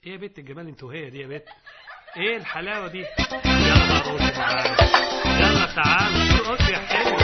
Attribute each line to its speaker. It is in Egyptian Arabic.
Speaker 1: ايه يا بنت الجمال انتوا هي دي يا بنت ايه الحلاوه دي يلا بقى روحي تعالى يلا تعالى ارقصي يا حلو